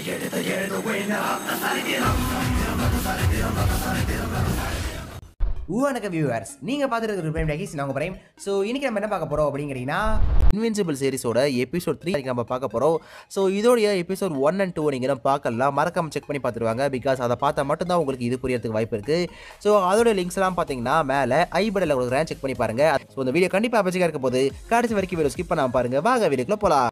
வணக்கம் வியூவர்ஸ் நீங்கள் பார்த்துருக்கிற பிரேம் டேகிஸ் நாங்கள் பிரேம் ஸோ இன்னைக்கு நம்ம என்ன பார்க்க போகிறோம் அப்படிங்கிறீங்கன்னா இன்வின்சிபிள் சீரிஸோட எபிசோட் த்ரீ நம்ம பார்க்க போகிறோம் ஸோ இதோடைய எபிசோட் ஒன் அண்ட் டூ நீங்கள் பார்க்கலாம் மறக்காம செக் பண்ணி பார்த்துருவாங்க பிகாஸ் அதை பார்த்தா மட்டும்தான் உங்களுக்கு இது புரியறதுக்கு வாய்ப்பு இருக்குது ஸோ அதோட லிங்க்ஸ்லாம் பார்த்தீங்கன்னா மேலே ஐ பட்டில் கொடுக்குறேன் செக் பண்ணி பாருங்க ஸோ இந்த வீடியோ கண்டிப்பாக பச்சிக்காக இருக்க போது கடைசி வரைக்கும் வீடியோ ஸ்கிப் பண்ணாம பாருங்க வாங்க வீடியோக்குள்ள போகலாம்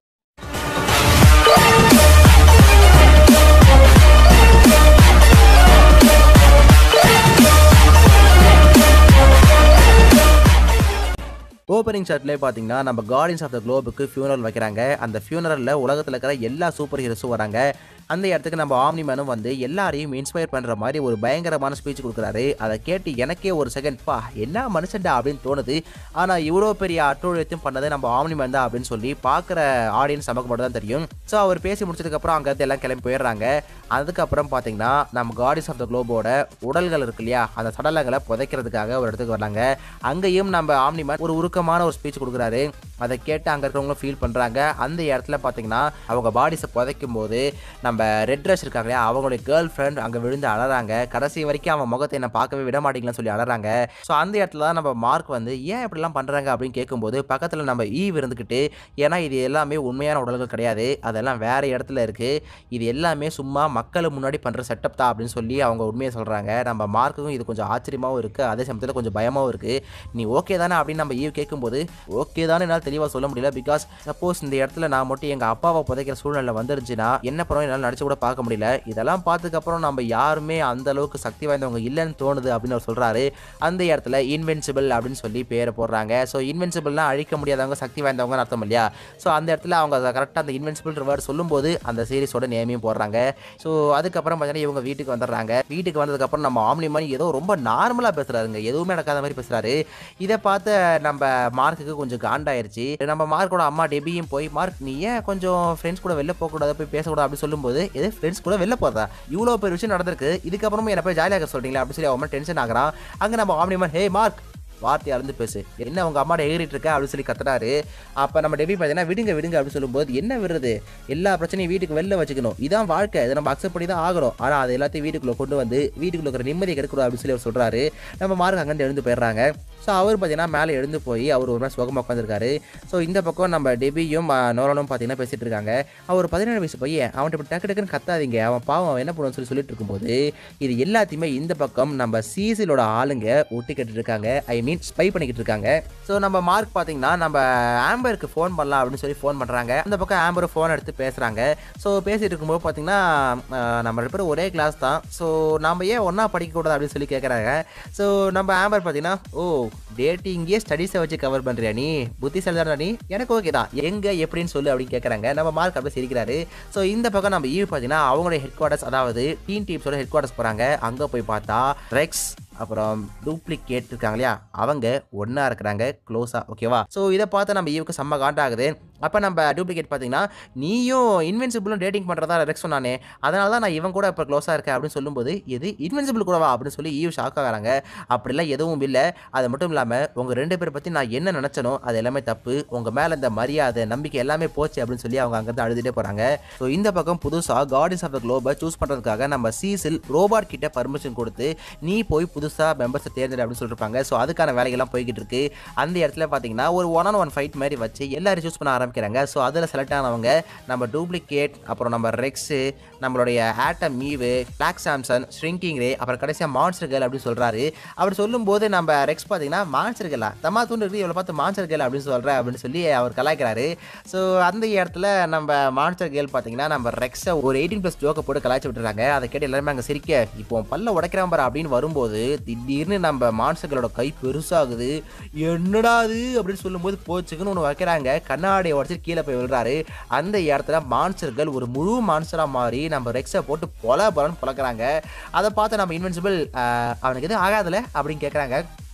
ஓப்பனிங் ஷாட்லேயே பார்த்தீங்கன்னா நம்ம கார்டியன்ஸ் ஆஃப் த குளோபுக்கு ஃபியூனரல் வைக்கிறாங்க அந்த ஃபியூனரலில் உலகத்தில் இருக்கிற எல்லா சூப்பர் ஹீரோஸும் வராங்க அந்த இடத்துக்கு நம்ம ஆம்னி மேனும் வந்து எல்லாரையும் இன்ஸ்பயர் பண்ணுற மாதிரி ஒரு பயங்கரமான ஸ்பீச் கொடுக்குறாரு அதை கேட்டு எனக்கே ஒரு செகண்ட் பா என்ன மனுஷன்டா அப்படின்னு தோணுது ஆனால் இவ்வளோ பெரிய அட்டோழியத்தையும் பண்ணது நம்ம ஆம்னி மேன் தான் அப்படின்னு சொல்லி பார்க்குற ஆடியன்ஸ் நமக்கு மட்டும் தான் தெரியும் ஸோ அவர் பேசி முடிச்சதுக்கப்புறம் அங்கேருந்து எல்லாம் கிளம்பி போயிடுறாங்க அதுக்கப்புறம் பார்த்தீங்கன்னா நம்ம கார்டியன்ஸ் ஆஃப் த குளோபோட உடல்கள் இருக்கு இல்லையா அந்த சடலங்களை புதைக்கிறதுக்காக ஒரு இடத்துக்கு வராங்க அங்கேயும் நம்ம ஆம்னி மேன் ஒரு உருக்கமான ஒரு ஸ்பீச் கொடுக்குறாரு அதை கேட்டு அங்கே இருக்கிறவங்களும் ஃபீல் பண்ணுறாங்க அந்த இடத்துல பார்த்தீங்கன்னா அவங்க பாடிஸை புதைக்கும் போது நம்ம ரெட் ட்ரெஸ் இருக்காங்க இல்லையா அவங்களுடைய கேர்ள் ஃப்ரெண்ட் அங்கே விழுந்து அழறாங்க கடைசி வரைக்கும் அவன் முகத்தை என்ன பார்க்கவே விட மாட்டீங்கன்னு சொல்லி அழறாங்க ஸோ அந்த இடத்துல தான் நம்ம மார்க் வந்து ஏன் இப்படிலாம் பண்ணுறாங்க அப்படின்னு கேட்கும்போது பக்கத்தில் நம்ம ஈவ் இருந்துக்கிட்டு ஏன்னா இது எல்லாமே உண்மையான உடல்கள் கிடையாது அதெல்லாம் வேற இடத்துல இருக்குது இது எல்லாமே சும்மா மக்கள் முன்னாடி பண்ணுற செட்டப் தான் அப்படின்னு சொல்லி அவங்க உண்மையை சொல்கிறாங்க நம்ம மார்க்குக்கும் இது கொஞ்சம் ஆச்சரியமாகவும் இருக்குது அதே சமயத்தில் கொஞ்சம் பயமாகவும் இருக்குது நீ ஓகே தானே அப்படின்னு நம்ம ஈவ் கேட்கும்போது ஓகே தானே என்னால் தெளிவாக சொல்ல முடியல பிகாஸ் சப்போஸ் இந்த இடத்துல நான் மட்டும் எங்கள் அப்பாவை புதைக்கிற சூழ்நிலை வந்துருச்சுன்னா என்ன பண்ணுவோம் என்னால் நடிச்சு கூட பார்க்க முடியல இதெல்லாம் பார்த்ததுக்கப்புறம் நம்ம யாருமே அந்த அளவுக்கு சக்தி வாய்ந்தவங்க இல்லைன்னு தோணுது அப்படின்னு அவர் சொல்கிறாரு அந்த இடத்துல இன்வென்சிபிள் அப்படின்னு சொல்லி பேரை போடுறாங்க ஸோ இன்வென்சிபிள்லாம் அழிக்க முடியாதவங்க சக்தி வாய்ந்தவங்கன்னு அர்த்தம் இல்லையா ஸோ அந்த இடத்துல அவங்க கரெக்டாக அந்த இன்வென்சிபிள் வேர்டு சொல்லும்போது அந்த சீரிஸோட நேமையும் போடுறாங்க ஸோ அதுக்கப்புறம் பார்த்தீங்கன்னா இவங்க வீட்டுக்கு வந்துடுறாங்க வீட்டுக்கு வந்ததுக்கப்புறம் நம்ம ஆம்னி மணி ஏதோ ரொம்ப நார்மலாக பேசுகிறாருங்க எதுவுமே நடக்காத மாதிரி பேசுகிறாரு இதை பார்த்து நம்ம மார்க்குக்கு கொஞ்சம் காண்டாயிருச்சு நம்ம மார்க்கோட அம்மா டெபியும் போய் மார்க் நீ ஏன் கொஞ்சம் ஃப்ரெண்ட்ஸ் கூட வெளில போகக்கூடாது போய் பேசக்கூடாது அப்படின்னு சொல்லும்போது எது ஃப்ரெண்ட்ஸ் கூட வெளில போகிறதா இவ்வளோ பெரிய விஷயம் நடந்திருக்கு இதுக்கப்புறமும் என்ன போய் ஜாலியாக இருக்க சொல்கிறீங்களா அப்படின்னு சொல்லி அவன் டென்ஷன் ஆகுறான் அங்கே நம்ம ஆம்னிமன் ஹே மார்க் வார்த்தை அளந்து பேசு என்ன உங்க அம்மாட ஏறிட்டு இருக்க அப்படின்னு சொல்லி கத்துறாரு அப்போ நம்ம டெபி பார்த்தீங்கன்னா விடுங்க விடுங்க அப்படின்னு சொல்லும்போது என்ன விடுறது எல்லா பிரச்சனையும் வீட்டுக்கு வெளில வச்சுக்கணும் இதான் வாழ்க்கை இதை நம்ம அக்செப்ட் பண்ணி தான் ஆகணும் ஆனால் அது எல்லாத்தையும் வீட்டுக்குள்ளே கொண்டு வந்து வீட்டுக்குள்ள இருக்கிற நிம்மதியை கெடுக்கூடாது அப்படின்னு சொல்லி அவர் சொல்கிறாரு நம்ம மார்க் அங்கேருந்து எழுந்து போயிடுறாங்க ஸோ அவர் பார்த்தீங்கன்னா மேலே எழுந்து போய் அவர் ஒரு மாதிரி சுகமாக உட்காந்துருக்காரு ஸோ இந்த பக்கம் நம்ம டெபியும் நோலனும் பார்த்தீங்கன்னா பேசிட்டு இருக்காங்க அவர் பதினேழு வயசு பையன் அவன்கிட்ட இப்படி டக்கு டக்குன்னு கத்தாதீங்க அவன் பாவம் அவன் என்ன பண்ணுவான்னு சொல்லி சொல்லிட்டு இருக்கும்போது இது எல்லாத்தையுமே இந்த பக்கம் நம்ம சீசிலோட ஆளுங்க ஒட்டி கேட்டுட்டு இருக்காங்க ஐ மீன் ஸ்பை பண்ணிக்கிட்டு இருக்காங்க ஸோ நம்ம மார்க் பார்த்தீங்கன்னா நம்ம ஆம்பருக்கு ஃபோன் பண்ணலாம் அப்படின்னு சொல்லி ஃபோன் பண்ணுறாங்க அந்த பக்கம் ஆம்பர் ஃபோன் எடுத்து பேசுகிறாங்க ஸோ பேசிட்டு இருக்கும்போது பார்த்தீங்கன்னா அஹ், நம்ம ரெண்டு பேரும் ஒரே கிளாஸ் தான் ஸோ நம்ம ஏன் ஒன்றா படிக்கக்கூடாது அப்படின்னு சொல்லி கேட்குறாங்க ஸோ நம்ம ஆம்பர் பார்த்தீங்கன்னா ஓ டேட்டிங்கே ஸ்டடீஸை வச்சு கவர் பண்ணுறியா நீ புத்திசாலி தானே நீ எனக்கு ஓகே தான் எங்கே எப்படின்னு சொல்லு அப்படின்னு கேட்குறாங்க நம்ம மார்க் அப்படியே சிரிக்கிறாரு ஸோ இந்த பக்கம் நம்ம ஈவ் பார்த்தீங்கன்னா அவங்களுடைய ஹெட் குவார்ட்டர்ஸ் அதாவது டீம் டீம்ஸோட ஹெட் குவார்ட்டர்ஸ் போகிறாங்க அங்கே போய் பார்த்தா ரெக்ஸ் அப்புறம் டூப்ளிகேட் இருக்காங்க இல்லையா அவங்க ஒன்றா இருக்கிறாங்க க்ளோஸாக ஓகேவா ஸோ இதை பார்த்து நம்ம ஈவுக்கு செம்ம காண்டாகுது அப்போ நம்ம டூப்ளிகேட் பார்த்தீங்கன்னா நீயும் இன்வென்சிபிளும் டேட்டிங் பண்ணுறதா ரெக்ஸ் சொன்னானே அதனால தான் நான் இவன் கூட இப்போ க்ளோஸாக இருக்கேன் அப்படின்னு சொல்லும்போது எது இன்வென்சிபிள் கூடவா அப்படின்னு சொல்லி ஈவ் ஷாக் ஆகிறாங்க அப்படிலாம் எதுவும் இல்லை அது மட்டும் இல்லாமல் உங்கள் ரெண்டு பேரை பற்றி நான் என்ன நினச்சனோ அது எல்லாமே தப்பு உங்கள் மேலே இந்த மரியாதை நம்பிக்கை எல்லாமே போச்சு அப்படின்னு சொல்லி அவங்க அங்கேருந்து அழுதுகிட்டே போகிறாங்க ஸோ இந்த பக்கம் புதுசாக கார்டியன்ஸ் ஆஃப் த குளோபை சூஸ் பண்ணுறதுக்காக நம்ம சீசில் ரோபாட் கிட்ட பர்மிஷன் கொடுத்து நீ போய் புதுசாக மெம்பர்ஸை தேர்ந்தெடு அப்படின்னு சொல்லியிருப்பாங்க ஸோ அதுக்கான வேலைகள்லாம் போய்கிட்டு இருக்கு அந்த இடத்துல பார்த்தீங்கன்னா ஒரு ஒன் ஆன் ஒன் ஃபைட் மாதிரி வச்சு எல்லாரும் சூஸ் பண்ண ஆரம்பிக்கிறாங்க ஸோ அதில் செலக்ட் ஆனவங்க நம்ம டூப்ளிகேட் அப்புறம் நம்ம ரெக்ஸு நம்மளுடைய ஆட்டம் மீவு பிளாக் சாம்சன் ஸ்ட்ரிங்கிங் ரே அப்புறம் கடைசியாக மான்ஸ்டர் கேர்ள் அப்படின்னு சொல்கிறாரு அப்படி சொல்லும்போது நம்ம ரெக்ஸ் பார்த்தீங்கன்னா மான்ஸ்டர் கேர்லா தம்மா தூண்டு இருக்கு இவ்வளோ பார்த்து மான்ஸ்டர் கேர்ள் அப்படின்னு சொல்கிறேன் அப்படின்னு சொல்லி அவர் கலாய்க்கிறாரு ஸோ அந்த இடத்துல நம்ம மான்ஸ்டர் கேர்ள் பார்த்தீங்கன்னா நம்ம ரெக்ஸை ஒரு எயிட்டீன் ப்ளஸ் ஜோக்கை போட்டு கலாய்ச்சி விட்டுறாங்க அதை கேட்டு எல்லாருமே அங்கே சிரிக்க இப்போ உன் பல்ல உடைக்கிறான் பாரு அப்படின்னு வரும்போது திடீர்னு நம்ம மான்ஸ்டர்களோட கை பெருசாகுது என்னடா அது அப்படின்னு சொல்லும்போது போச்சுக்குன்னு ஒன்று வைக்கிறாங்க கண்ணாடியை உடச்சிட்டு கீழே போய் விழுறாரு அந்த இடத்துல மான்ஸ்டர்கள் ஒரு முழு மான்ஸ்டராக மாறி நம்ம ரெக்ஸை போட்டு பொல பொலன்னு பொழக்கிறாங்க அதை பார்த்து நம்ம இன்வென்சிபிள் அவனுக்கு எதுவும் ஆகாதுல அப்படின்னு கேட்குறாங்க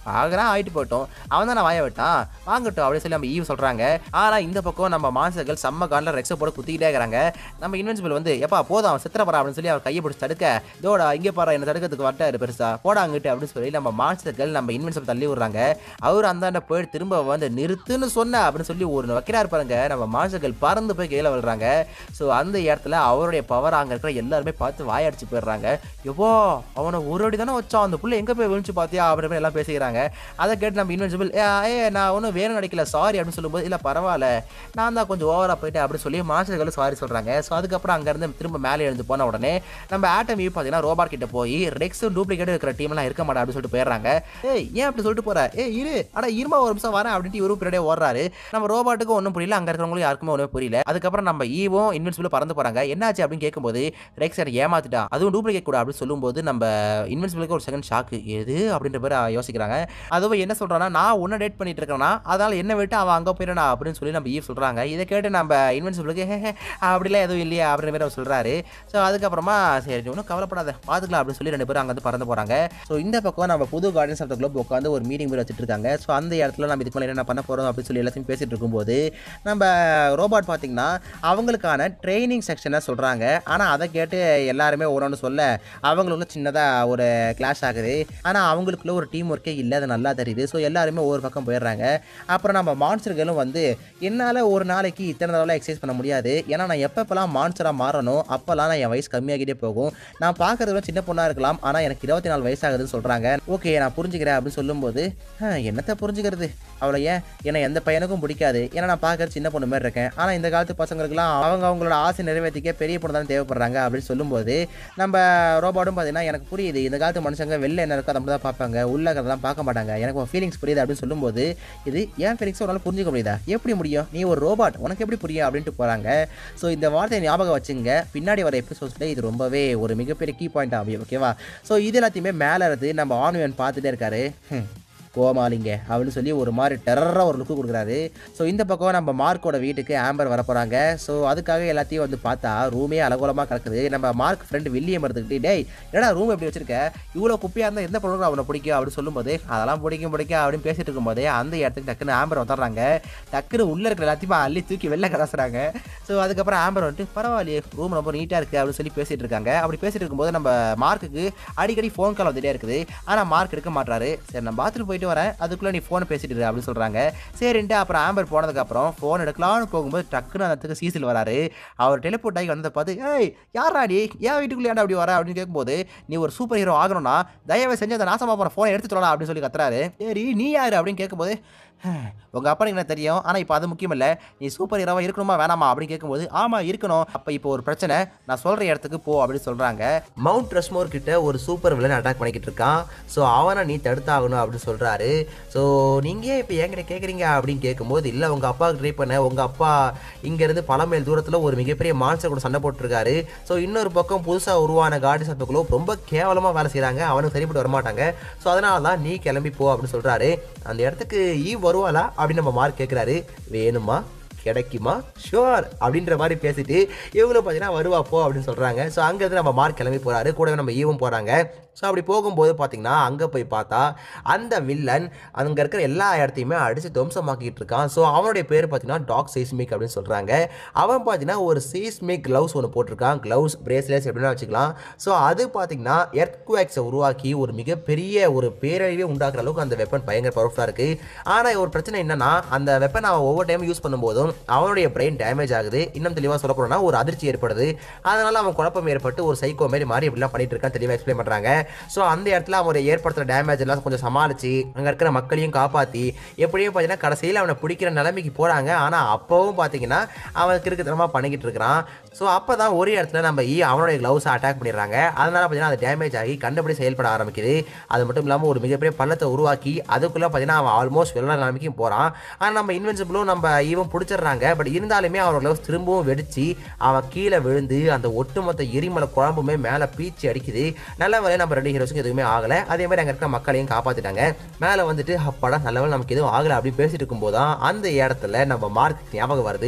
ஆகிறான் ஆயிட்டு போட்டோம் அவன் தான் வாய விட்டான் வாங்கட்டும் அப்படின்னு சொல்லி நம்ம ஈவ் சொல்றாங்க ஆனா இந்த பக்கம் நம்ம மான்சர்கள் செம்ம காலில் ரெக்ஸை போட்டு குத்திக்கிட்டே இருக்கிறாங்க நம்ம இன்வென்சிபிள் வந்து எப்பா போதும் அவன் சித்திர போறா அப்படின்னு சொல்லி அவர் கையை பிடிச்சி தடுக்க இதோட இங்கே பாரு என்ன தடுக்கிறதுக்கு வரட்டாரு பெருசா போடாங்கிட்டு அப்படின்னு சொல்லி நம்ம மான்சர்கள் நம்ம இன்வென்சிபிள் தள்ளி விடுறாங்க அவர் அந்தாண்ட போயிட்டு திரும்ப வந்து நிறுத்துன்னு சொன்ன அப்படின்னு சொல்லி ஒரு வைக்கிறாரு பாருங்க நம்ம மான்சர்கள் பறந்து போய் கீழே விழுறாங்க ஸோ அந்த இடத்துல அவருடைய பவர் அங்கே இருக்கிற எல்லாருமே பார்த்து வாயடிச்சு போயிடுறாங்க எவ்வளோ அவனை ஒரு அடி தானே வச்சான் அந்த புள்ள எங்கே போய் விழுந்து பார்த்தியா அப்படின்னு எல்லாம் பேசிக்கிறாங்க அதை கேட்டு நம்ம இன்வென்சிபிள் ஏ நான் ஒன்றும் வேணும் நடிக்கல சாரி அப்படின்னு சொல்லும்போது இல்லை பரவாயில்ல நான் தான் கொஞ்சம் ஓவராக போயிட்டேன் அப்படின்னு சொல்லி மாஸ்டர்களும் சாரி சொல்கிறாங்க ஸோ அதுக்கப்புறம் அங்கேருந்து திரும்ப மேலே எழுந்து போன உடனே நம்ம ஆட்டம் வியூ பார்த்தீங்கன்னா ரோபாட் கிட்ட போய் ரெக்ஸும் டூப்ளிகேட் இருக்கிற டீம்லாம் இருக்க மாட்டா அப்படின்னு சொல்லிட்டு போயிடுறாங்க ஏய் ஏன் அப்படி சொல்லிட்டு போற ஏ இரு ஆனால் இருமா ஒரு நிமிஷம் வரேன் அப்படின்ட்டு இவரும் பின்னாடியே ஓடுறாரு நம்ம ரோபாட்டுக்கும் ஒன்றும் புரியல அங்கே இருக்கிறவங்களும் யாருக்குமே ஒன்றும் புரியல அதுக்கப்புறம் நம்ம ஈவும் இன்வென்சிபிள் பறந்து போகிறாங்க என்னாச்சு அப்படின்னு கேட்கும்போது ரெக்ஸ் எனக்கு ஏமாத்திட்டான் அதுவும் டூப்ளிகேட் கூட அப்படின்னு சொல்லும்போது நம்ம இன்வென்சிபிளுக்கு ஒரு செகண்ட் ஷாக்கு எது அப்படின்ற பேர் யோசிக்கிறாங்க அதுவும் என்ன சொல்றான்னா நான் உன்னை டேட் பண்ணிட்டு இருக்கேன்னா அதனால என்ன விட்டு அவன் அங்கே போயிடனா அப்படின்னு சொல்லி நம்ம ஈவ் சொல்றாங்க இதை கேட்டு நம்ம இன்வென்சிபிளுக்கு "ஹே, ஹே, அப்படிலாம் எதுவும் இல்லையா அப்படின்ற மாதிரி அவர் சொல்றாரு ஸோ அதுக்கப்புறமா சரி ஒன்றும் கவலைப்படாத பார்த்துக்கலாம் அப்படின்னு சொல்லி ரெண்டு பேரும் அங்கே வந்து பறந்து போறாங்க ஸோ இந்த பக்கம் நம்ம புது கார்டன்ஸ் ஆஃப் த குளோப் உட்காந்து ஒரு மீட்டிங் மாதிரி வச்சுட்டு இருக்காங்க ஸோ அந்த இடத்துல நம்ம இதுக்கு மேலே என்ன பண்ண போறோம் அப்படின்னு சொல்லி எல்லாத்தையும் பேசிட்டு இருக்கும்போது நம்ம ரோபாட் பார்த்தீங்கன்னா அவங்களுக்கான ட்ரைனிங் செக்ஷனை சொல்கிறாங்க ஆனால் அதை கேட்டு எல்லாருமே ஒன்று சொல்ல அவங்களுக்குள்ள சின்னதாக ஒரு கிளாஷ் ஆகுது ஆனால் அவங்களுக்குள்ள ஒரு டீம் ஒர்க்கே இல்லை அது நல்லா தெரியுது ஸோ எல்லாருமே ஒவ்வொரு பக்கம் போயிடுறாங்க அப்புறம் நம்ம மான்ஸ்டர்களும் வந்து என்னால் ஒரு நாளைக்கு இத்தனை தடவை எக்ஸசைஸ் பண்ண முடியாது ஏன்னா நான் எப்பப்பெல்லாம் மான்ஸ்டராக மாறணும் அப்போல்லாம் நான் என் வயசு கம்மியாகிட்டே போகும் நான் பார்க்கறதுல சின்ன பொண்ணாக இருக்கலாம் ஆனால் எனக்கு இருபத்தி நாலு வயசாகுதுன்னு சொல்கிறாங்க ஓகே நான் புரிஞ்சுக்கிறேன் அப்படின்னு சொல்லும்போது "ஆ, என்னத்தை புரிஞ்சுக்கிறது அவ்வளோ ஏன் ஏன்னா எந்த பையனுக்கும் பிடிக்காது ஏன்னா நான் பார்க்கறது சின்ன பொண்ணு மாதிரி இருக்கேன் ஆனால் இந்த காலத்து பசங்களுக்குலாம் அவங்க அவங்களோட ஆசை நிறைவேற்றிக்க பெரிய பொண்ணு தான் தேவைப்படுறாங்க அப்படின்னு சொல்லும்போது நம்ம ரோபோட்டும் பார்த்தீங்கன்னா எனக்கு புரியுது இந்த காலத்து மனுஷங்க வெளில என்ன இருக்கோ அதை மட்டும் தான் பார்ப்பாங்க உள்ள இருக்கிறதெல்லாம் பார்க்க மாட்டாங்க எனக்கு உன் ஃபீலிங்ஸ் புரியுது அப்படின்னு சொல்லும்போது இது ஏன் ஃபீலிங்ஸ் உன்னால் புரிஞ்சுக்க முடியுதா எப்படி முடியும் நீ ஒரு ரோபாட் உனக்கு எப்படி புரியும் அப்படின்ட்டு போகிறாங்க ஸோ இந்த வார்த்தையை ஞாபகம் வச்சுங்க பின்னாடி வர எபிசோட்ஸில் இது ரொம்பவே ஒரு மிகப்பெரிய கீ பாயிண்ட் ஆகும் ஓகேவா ஸோ இது எல்லாத்தையுமே மேலே இருந்து நம்ம ஆன்வன் பார்த்துட்டே இருக்காரு ஹம். கோமாளிங்க அப்படின்னு சொல்லி ஒரு மாதிரி டெரராக ஒரு லுக்கு கொடுக்குறாரு ஸோ இந்த பக்கம் நம்ம மார்க்கோட வீட்டுக்கு ஆம்பர் வர போகிறாங்க ஸோ அதுக்காக எல்லாத்தையும் வந்து பார்த்தா ரூமே அலகோலமாக கிடக்குது நம்ம மார்க் ஃப்ரெண்டு வில்லியம் எடுத்துக்கிட்டு டேய் என்னடா ரூம் எப்படி வச்சிருக்க இவ்வளோ குப்பையாக இருந்தால் எந்த பொருளும் அவனை பிடிக்கும் அப்படின்னு சொல்லும்போது அதெல்லாம் பிடிக்கும் பிடிக்கும் அப்படின்னு பேசிட்டு இருக்கும்போதே அந்த இடத்துக்கு டக்குன்னு ஆம்பர் வந்துடுறாங்க டக்குன்னு உள்ளே இருக்கிற எல்லாத்தையும் அள்ளி தூக்கி வெளில கலாசுறாங்க ஸோ அதுக்கப்புறம் ஆம்பர் வந்துட்டு பரவாயில்லையே ரூம் ரொம்ப நீட்டாக இருக்குது அப்படின்னு சொல்லி பேசிட்டு இருக்காங்க அப்படி பேசிட்டு இருக்கும்போது நம்ம மார்க்குக்கு அடிக்கடி ஃபோன் கால் வந்துட்டே இருக்குது ஆனால் மார்க் எடுக்க மாட்டாரு சரி நான் பாத்ரூம் போயிட்டு வரேன் அதுக்குள்ளே நீ ஃபோனை பேசிட்டு இரு அப்படின்னு சொல்கிறாங்க சரின்ட்டு அப்புறம் ஆம்பர் போனதுக்கப்புறம் ஃபோன் எடுக்கலாம்னு போகும்போது டக்குன்னு அந்த இடத்துக்கு சீசில் வராரு அவர் டெலிபோர்ட் ஆகி வந்ததை பார்த்து ஏய் யாரா நீ ஏன் வீட்டுக்குள்ளே ஏன்டா அப்படி வர அப்படின்னு கேட்கும்போது நீ ஒரு சூப்பர் ஹீரோ ஆகணும்னா தயவு செஞ்சு அந்த நாசமாக போகிற ஃபோனை எடுத்து சொல்லலாம் அப்படின்னு சொல்லி கத்துறாரு சரி நீ யார் அப்படின்னு கேட்கும்போது உங்கள் அப்பா எனக்கு தெரியும் ஆனால் இப்போ அது முக்கியம் இல்லை நீ சூப்பர் ஹீரோவாக இருக்கணுமா வேணாமா அப்படின்னு கேட்கும்போது ஆமாம் இருக்கணும் அப்போ இப்போ ஒரு பிரச்சனை நான் சொல்கிற இடத்துக்கு போ அப்படின்னு சொல்கிறாங்க மவுண்ட் ரஷ்மோர் கிட்ட ஒரு சூப்பர் வில்லன் அட்டாக் பண்ணிக்கிட்டு இருக்கான் ஸோ அவனை நீ தடுத்தாகணும் அப்படின்னு சொல்கிறாரு ஸோ நீங்கள் ஏன் இப்போ என்கிட்ட கேட்குறீங்க அப்படின்னு கேட்கும்போது இல்லை உங்கள் அப்பாவுக்கு ட்ரை பண்ண உங்கள் அப்பா இங்கேருந்து பல மைல் தூரத்தில் ஒரு மிகப்பெரிய மான்சர் கூட சண்டை போட்டிருக்காரு ஸோ இன்னொரு பக்கம் புதுசாக உருவான கார்டிஸ் ஆஃப் குளோப் ரொம்ப கேவலமாக வேலை செய்கிறாங்க அவனுக்கு சரிப்பட்டு வரமாட்டாங்க ஸோ அதனால தான் நீ கிளம்பி போ அப்படின்னு சொல்கிறாரு அந்த இடத்துக்கு ஈ வருவாளா அப்படின்னு நம்ம மார்க் கேட்குறாரு வேணுமா கிடைக்குமா ஷுவர் அப்படின்ற மாதிரி பேசிட்டு இவங்களும் பார்த்தீங்கன்னா வருவா போ அப்படின்னு சொல்கிறாங்க ஸோ அங்கேருந்து நம்ம மார்க் கிளம்பி போகிறாரு கூடவே நம்ம ஈவும் போகிறாங்க ஸோ அப்படி போகும்போது பார்த்தீங்கன்னா அங்கே போய் பார்த்தா அந்த வில்லன் அங்கே இருக்கிற எல்லா இடத்தையுமே அடித்து துவம்சமாக்கிட்டு இருக்கான் ஸோ அவனுடைய பேர் பார்த்தீங்கன்னா டாக் சீஸ்மிக் அப்படின்னு சொல்கிறாங்க அவன் பார்த்தீங்கன்னா ஒரு சீஸ்மிக் க்ளவுஸ் ஒன்று போட்டிருக்கான் க்ளவுஸ் பிரேஸ்லெட்ஸ் எப்படின்னா வச்சுக்கலாம் ஸோ அது பார்த்தீங்கன்னா எர்த்குவேக்ஸை உருவாக்கி ஒரு மிகப்பெரிய ஒரு பேரழிவே உண்டாக்குற அளவுக்கு அந்த வெப்பன் பயங்கர பவர்ஃபுல்லாக இருக்குது ஆனால் ஒரு பிரச்சனை என்னன்னா அந்த வெப்பன் அவன் ஒவ்வொரு டைம் யூஸ் பண்ணும்போதும் அவனுடைய பிரெயின் டேமேஜ் ஆகுது இன்னும் தெளிவாக சொல்ல போனோம்னா ஒரு அதிர்ச்சி ஏற்படுது அதனால அவன் குழப்பம் ஏற்பட்டு ஒரு சைக்கோ மாதிரி மாறி இப்படிலாம் பண்ணிட்டு இருக்கான் தெளிவாக எக்ஸ்பிளைன் பண்ணுறாங்க ஸோ அந்த இடத்துல அவன் ஏற்படுத்துகிற டேமேஜ் எல்லாம் கொஞ்சம் சமாளித்து அங்கே இருக்கிற மக்களையும் காப்பாற்றி எப்படியும் பார்த்தீங்கன்னா கடைசியில் அவனை பிடிக்கிற நிலைமைக்கு போகிறாங்க ஆனால் அப்போவும் பார்த்தீங்கன்னா அவன் கிறுக்குத்தனமாக பண்ணிக்கிட்டு இருக்கிறான் ஸோ அப்போ தான் ஒரு இடத்துல நம்ம ஈ அவனுடைய க்ளவுஸை அட்டாக் பண்ணிடுறாங்க அதனால பார்த்தீங்கன்னா அது டேமேஜ் ஆகி கண்டபடி செயல்பட ஆரம்பிக்குது அது மட்டும் இல்லாமல் ஒரு மிகப்பெரிய பள்ளத்தை உருவாக்கி அதுக்குள்ளே பார்த்தீங்கன்னா அவன் ஆல்மோஸ்ட் வெள்ள நிலைமைக்கும் போகிறான் ஆனால் நம்ம இன்வென்சிபிளும் நம்ம ஈவன் பிடிச்சிடுறாங்க பட் இருந்தாலுமே அவனோட க்ளவுஸ் திரும்பவும் வெடிச்சு அவன் கீழே விழுந்து அந்த ஒட்டுமொத்த எரிமலை குழம்புமே மேலே பீச்சி அடிக்குது நல்ல வேலையை நம்ம ரெண்டு ஹீரோஸுக்கு எதுவுமே ஆகலை அதே மாதிரி அங்கே இருக்கிற மக்களையும் காப்பாற்றிட்டாங்க மேலே வந்துட்டு அப்பாடா நல்ல வேளை நமக்கு எதுவும் ஆகலை அப்படின்னு பேசிட்டு இருக்கும்போது தான் அந்த இடத்துல நம்ம மார்க் ஞாபகம் வருது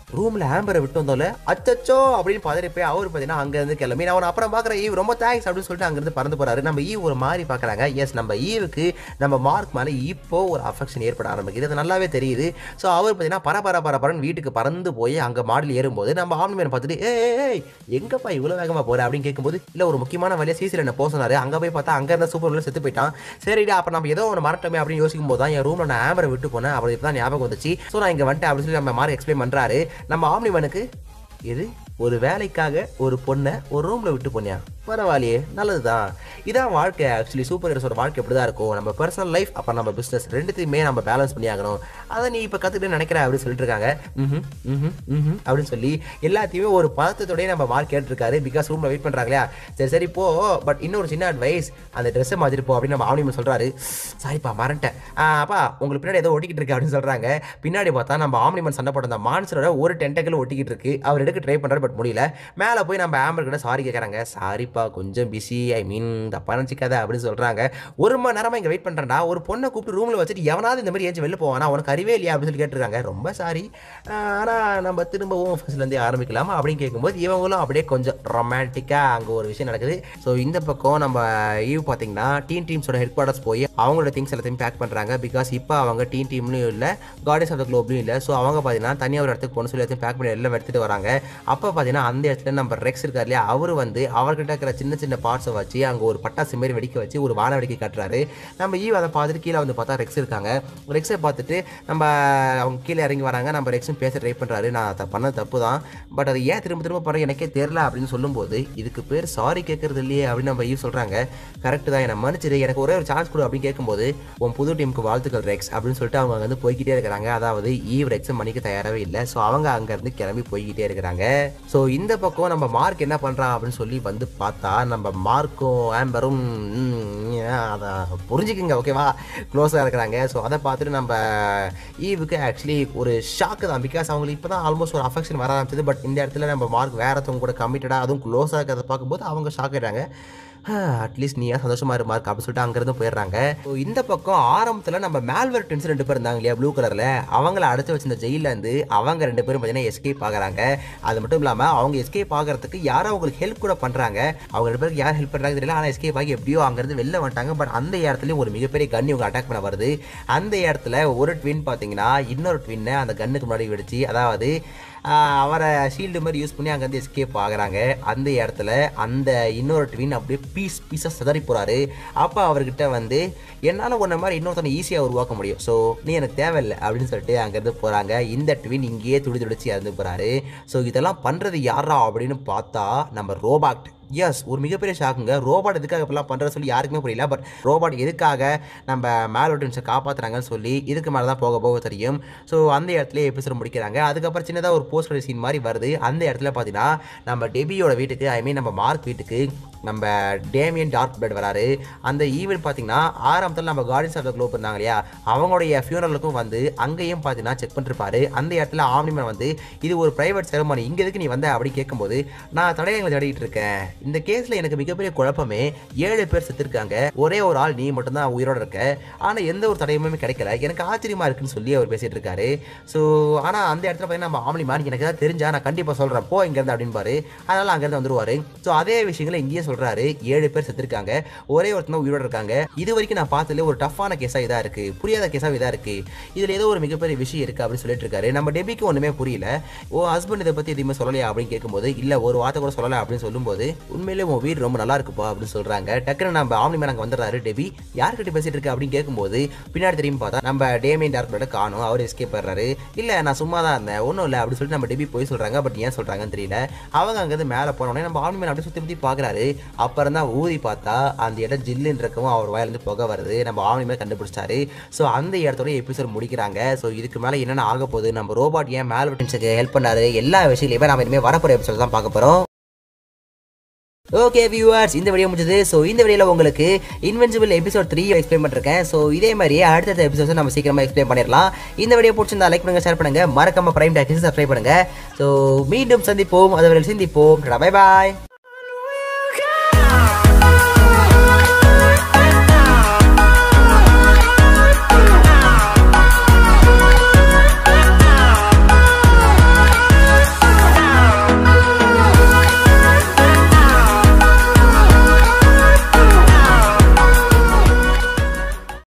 ரூமில் ஆம்பரை விட்டு வந்தோம்ல அச்சச்சோ அப்படின்னு பதறி போய் அவர் பார்த்தீங்கன்னா அங்கேருந்து கிளம்பி நான் அவனை அப்புறம் பார்க்குறேன் ஈவ் ரொம்ப தேங்க்ஸ் அப்படின்னு சொல்லிட்டு அங்கேருந்து பறந்து போறாரு நம்ம ஈவ் ஒரு மாதிரி பார்க்குறாங்க எஸ் நம்ம ஈவுக்கு நம்ம மார்க் மேலே இப்போ ஒரு அஃபெக்ஷன் ஏற்பட ஆரம்பிக்குது அது நல்லாவே தெரியுது ஸோ அவர் பார்த்தீங்கன்னா பர பர பர பரன்னு வீட்டுக்கு பறந்து போய் அங்கே மாடியில் ஏறும்போது நம்ம ஆம்னிமேன் பார்த்துட்டு ஏய் ஏய் எங்கப்பா இவ்வளோ வேகமாக போகிற அப்படின்னு கேட்கும்போது இல்லை ஒரு முக்கியமான வழியாக சிசியில் என்ன போக சொன்னாரு அங்கே போய் பார்த்தா அங்கே இருந்த சூப்பர் செத்து போயிட்டான் சரிடா அப்போ நம்ம ஏதோ ஒன்று மறட்டோமே அப்படின்னு யோசிக்கும் போது தான் என் ரூமில் நான் ஆமரை விட்டு போனேன் அவருக்கு தான் ஞாபகம் வந்துச்சு ஸோ நான் இங்கே வந்துட்டேன் அப்படின்னு சொல்லி நம்ம மார்க் எக்ஸ்பிளைன் பண்ணுறாரு நம்ம ஆம்னிமனுக்கு இது ஒரு வேலைக்காக ஒரு பொண்ணை ஒரு ரூமில் விட்டு போனியா பரவாயில்லையே நல்லது தான் இதான் வாழ்க்கை ஆக்சுவலி சூப்பர் ஹீரோஸோட வாழ்க்கை இப்படி தான் இருக்கும் நம்ம பர்சனல் லைஃப் அப்புறம் நம்ம பிஸ்னஸ் ரெண்டுத்தையுமே நம்ம பேலன்ஸ் பண்ணி ஆகணும் அதை நீ இப்போ கற்றுக்கிட்டு நினைக்கிற அப்படின்னு சொல்லிட்டு இருக்காங்க ம்ஹும், ம்ஹும், ம்ஹும் அப்படின்னு சொல்லி எல்லாத்தையுமே ஒரு பதத்தோடய நம்ம மார்க் கேட்டிருக்காரு பிகாஸ் ரூமில் வெயிட் பண்ணுறாங்க இல்லையா சரி சரி போ பட் இன்னொரு சின்ன அட்வைஸ் அந்த ட்ரெஸ்ஸை மாதிரி போ அப்படின்னு நம்ம ஆவணிமன் சொல்கிறாரு சாரிப்பா மறந்துட்டேன் ஆ, அப்பா உங்களுக்கு பின்னாடி ஏதோ ஒட்டிக்கிட்டு இருக்கு அப்படின்னு சொல்கிறாங்க பின்னாடி பார்த்தா நம்ம ஆம்னிமன் சண்டை போட்ட அந்த மான்சரோட ஒரு டென்டக்கிள் ஒட்டிக்கிட்டு இருக்கு அவர் எடுக்க ட்ரை பண்ணுறாரு பட் முடியல மேலே போய் நம்ம ஆம்பர் கிட்ட சாரி கேட்குறாங்க சாரிப்பா கொஞ்சம் பிஸி ஐ மீன் தப்பா நினச்சிக்காத அப்படின்னு சொல்கிறாங்க ஒரு மணி நேரமாக இங்கே வெயிட் பண்ணுறேன்டா ஒரு பொண்ணை கூப்பிட்டு ரூமில் வச்சுட்டு எவனாவது இந்த மாதிரி ஏஞ்சி வெளில போவானா அவனுக்கு அறிவே இல்லையா அப்படின்னு சொல்லி கேட்டிருக்காங்க ரொம்ப சாரி ஆனால் நம்ம திரும்பவும் ஃபர்ஸ்ட்லேருந்தே ஆரம்பிக்கலாமா அப்படின்னு கேட்கும்போது இவங்களும் அப்படியே கொஞ்சம் ரொமான்டிக்காக அங்கே ஒரு விஷயம் நடக்குது ஸோ இந்த பக்கம் நம்ம ஈவ் பார்த்தீங்கன்னா டீன் டீம்ஸோட ஹெட் குவார்டர்ஸ் போய் அவங்களோட திங்ஸ் எல்லாத்தையும் பேக் பண்ணுறாங்க பிகாஸ் இப்போ அவங்க டீன் டீம்லையும் இல்லை கார்டன்ஸ் ஆஃப் த குளோப்லையும் இல்லை ஸோ அவங்க பார்த்தீங்கன்னா தனியாக ஒரு இடத்துக்கு போன சொல்லி எல்லாத்தையும் பேக் பண்ணி எல்லாம் எடுத்துகிட்டு வராங்க அப்போ பார்த்தீங்கன்னா அந்த இடத்துல நம்ம ரெக்ஸ் இருக்கார் இல்லையா அவர் வந்து அவர்கிட்ட இருக்கிற சின்ன சின்ன பார்ட்ஸை வச்சு அங்கே ஒரு பட்டாசு மாரி வெடிக்க வச்சு ஒரு வான வெடிக்க காட்டுறாரு நம்ம ஈவ் அதை பார்த்துட்டு கீழே வந்து பார்த்தா ரெக்ஸ் இருக்காங்க ரெக்ஸை பார்த்துட்டு நம்ம அவங்க கீழே இறங்கி வராங்க நம்ம ரெக்ஸும் பேச ட்ரை பண்ணுறாரு நான் அதை பண்ண தப்பு தான் பட் அது ஏன் திரும்ப திரும்ப பண்ணுற எனக்கே தெரில அப்படின்னு சொல்லும்போது இதுக்கு பேர் சாரி கேட்கறது இல்லையே அப்படின்னு நம்ம ஈவ் சொல்கிறாங்க கரெக்ட் தான் என்னை மன்னிச்சிரு எனக்கு ஒரே ஒரு சான்ஸ் கொடு அப்படின்னு கேட்கும்போது உன் புது டீமுக்கு வாழ்த்துக்கள் ரெக்ஸ் அப்படின்னு சொல்லிட்டு அவங்க வந்து போய்கிட்டே இருக்கிறாங்க அதாவது ஈவ் ரெக்ஸை மன்னிக்க தயாராகவே இல்லை ஸோ அவங்க அங்கேருந்து கிளம்பி போய்கிட்டே இருக்கிறாங்க ஸோ இந்த பக்கம் நம்ம மார்க் என்ன பண்ணுறான் அப்படின்னு சொல்லி வந்து பார்த்தா நம்ம மார்க்கும் ஆம்பரும் ம், அதை புரிஞ்சுக்குங்க ஓகேவா க்ளோஸாக இருக்கிறாங்க ஸோ அதை பார்த்துட்டு நம்ம ஈவுக்கு ஆக்சுவலி ஒரு ஷாக்கு தான் பிகாஸ் அவங்களுக்கு இப்போ தான் ஆல்மோஸ்ட் ஒரு அஃபெக்ஷன் வர ஆரம்பிச்சது பட் இந்த இடத்துல நம்ம மார்க் வேறத்தவங்க கூட கமிட்டடாக அதுவும் க்ளோஸாக இருக்கிறத பார்க்கும்போது அவங்க ஷாக் ஆயிடுறாங்க அட்லீஸ்ட் நீயா சந்தோஷமா இரு மார்க் அப்படின்னு சொல்லிட்டு அங்கேருந்து போயிடுறாங்க ஸோ இந்த பக்கம் ஆரம்பத்தில் நம்ம மேல்வர் டென்ஸ் ரெண்டு பேர் இருந்தாங்க இல்லையா ப்ளூ கலரில் அவங்கள அடைச்சு வச்சிருந்த ஜெயிலில் இருந்து அவங்க ரெண்டு பேரும் பார்த்தீங்கன்னா எஸ்கேப் ஆகுறாங்க அது மட்டும் இல்லாமல் அவங்க எஸ்கேப் ஆகிறதுக்கு யாரோ அவங்களுக்கு ஹெல்ப் கூட பண்ணுறாங்க அவங்க ரெண்டு பேருக்கு யார் ஹெல்ப் பண்ணுறாங்க தெரியல ஆனால் எஸ்கேப் ஆகி எப்படியோ அங்கேருந்து வெளில வந்துட்டாங்க பட் அந்த இடத்துலையும் ஒரு மிகப்பெரிய கன் இவங்க அட்டாக் பண்ண வருது அந்த இடத்துல ஒரு ட்வின் பார்த்தீங்கன்னா இன்னொரு ட்வின்னை அந்த கன்னுக்கு முன்னாடி வெடிச்சு அதாவது ஆஹ், அவரை ஷீல்டு மாதிரி யூஸ் பண்ணி அங்கேருந்து எஸ்கேப் ஆகுறாங்க அந்த இடத்துல அந்த இன்னொரு ட்வின் அப்படியே பீஸ் பீஸாக சிதறி போகிறாரு அப்போ அவர்கிட்ட வந்து என்னால் உன்ன மாதிரி இன்னொருத்தனை ஈஸியாக உருவாக்க முடியும் ஸோ நீ எனக்கு தேவையில்லை அப்படின்னு சொல்லிட்டு அங்கேருந்து போகிறாங்க இந்த ட்வின் இங்கேயே துடி துடிச்சு இறந்து போகிறாரு ஸோ இதெல்லாம் பண்ணுறது யாரா அப்படின்னு பார்த்தா நம்ம ரோபாக்ட் எஸ் ஒரு மிகப்பெரிய ஷாக்குங்க ரோபாட் எதுக்காக இப்படிலாம் பண்ணுறது சொல்லி யாருக்குமே புரியல பட் ரோபாட் எதுக்காக நம்ம மேலோட்டன்ஸை காப்பாற்றுறாங்கன்னு சொல்லி இதுக்கு மேலே தான் போக போக தெரியும் ஸோ அந்த இடத்துல எபிசோட் முடிக்கிறாங்க அதுக்கப்புறம் சின்னதாக ஒரு போஸ்ட் சீன் மாதிரி வருது அந்த இடத்துல பார்த்தீங்கன்னா நம்ம டெபியோட வீட்டுக்கு ஐ மீன் நம்ம மார்க் வீட்டுக்கு நம்ம டேமியன் டார்க் பிளட் வராரு அந்த ஈவெண்ட் பார்த்தீங்கன்னா ஆரம்பத்தில் நம்ம கார்டியன்ஸ் ஆஃப் த குளோப் இருந்தாங்க இல்லையா அவங்களுடைய ஃபியூனலுக்கும் வந்து அங்கேயும் பார்த்தீங்கன்னா செக் பண்ணிருப்பாரு அந்த இடத்துல ஆம்னிமன் வந்து இது ஒரு பிரைவேட் செரமனி இங்கே எதுக்கு நீ வந்த அப்படி கேட்கும்போது நான் தடயங்களை தேடிட்டு இருக்கேன் இந்த கேஸில் எனக்கு மிகப்பெரிய குழப்பமே ஏழு பேர் செத்துருக்காங்க ஒரே ஒரு ஆள் நீ மட்டும்தான் உயிரோட இருக்க ஆனால் எந்த ஒரு தடயமுமே கிடைக்கல எனக்கு ஆச்சரியமா இருக்குன்னு சொல்லி அவர் பேசிட்டு இருக்காரு ஸோ ஆனால் அந்த இடத்துல பார்த்தீங்கன்னா நம்ம ஆம்னிமான் எனக்கு ஏதாவது தெரிஞ்சா நான் கண்டிப்பாக சொல்கிறேன் போ இங்கேருந்து அப்படின்பாரு அதனால அங்கேருந்து வந்துருவாரு ஸோ அதே விஷயங்களை இங்கேயே சொல்றாரு ஏழு பேர் செத்துருக்காங்க ஒரே ஒருத்தன் தான் உயிரோட இருக்காங்க இது வரைக்கும் நான் பார்த்ததுல ஒரு டஃப்பான கேஸாக இதாக இருக்கு புரியாத கேஸாக இதாக இருக்கு இதில் ஏதோ ஒரு மிகப்பெரிய விஷயம் இருக்கு அப்படின்னு சொல்லிட்டு இருக்காரு நம்ம டெபிக்கு ஒன்றுமே புரியல ஓ ஹஸ்பண்ட் இதை பற்றி எதுவுமே சொல்லலையா அப்படின்னு கேட்கும்போது இல்லை ஒரு வார்த்தை கூட சொல்லலை அப்படின்னு சொல்லும்போது உண்மையிலே உன் வீடு ரொம்ப நல்லா இருக்குப்பா அப்படின்னு சொல்றாங்க டக்குன்னு நம்ம ஆம்னி மேன் அங்கே வந்துடுறாரு டெபி யார்கிட்ட பேசிட்டு இருக்க அப்படின்னு கேட்கும்போது பின்னாடி திரும்பி பார்த்தா நம்ம டேமியன் டார்க் பிளட் காணும் அவர் எஸ்கேப் பண்ணுறாரு இல்லை நான் சும்மா தான் இருந்தேன் ஒன்றும் இல்லை அப்படின்னு சொல்லிட்டு நம்ம டெபி போய் சொல்றாங்க பட் ஏன் சொல்றாங்கன்னு தெரியல அவங்க அங்கேருந்து மேலே போனோடனே நம்ம ஆம்னி மேன் அப்படியே சுற்றி சுற்றி பார்க்குறாரு அப்புறம் தான் ஊதி பார்த்தா அந்த இடம் ஜில்லுன்னு இருக்கவும் அவர் வாயிலிருந்து புகை வருது நம்ம ஆம்னி மேன் கண்டுபிடிச்சாரு ஸோ அந்த இடத்தோட எபிசோட் முடிக்கிறாங்க ஸோ இதுக்கு மேலே என்னென்ன ஆக போகுது நம்ம ரோபாட் ஏன் மேல்வட்டன்ஸுக்கு ஹெல்ப் பண்ணாரு எல்லா விஷயங்களையுமே நம்ம இனிமேல் வரப்போகிற எபிசோட் தான் பார்க்க போகிறோம் ஓகே வியூவர்ஸ் இந்த வீடியோ முடிஞ்சது ஸோ இந்த வீடியோவில் உங்களுக்கு இன்வென்சிபிள் எபிசோட் த்ரீ எக்ஸ்பிளைன் பண்ணிருக்கேன் ஸோ இதே மாதிரியே அடுத்தடுத்த எபிசோட்ஸ் நம்ம சீக்கிரமாக எக்ஸ்பிளைன் பண்ணிடலாம் இந்த வீடியோ பிடிச்சிருந்தா லைக் பண்ணுங்க ஷேர் பண்ணுங்க மறக்காம பிரைம் டாக்ஸ் சப்ஸ்கிரைப் பண்ணுங்க ஸோ மீண்டும் சந்திப்போம் அதுவரை சிந்திப்போம் பை பாய்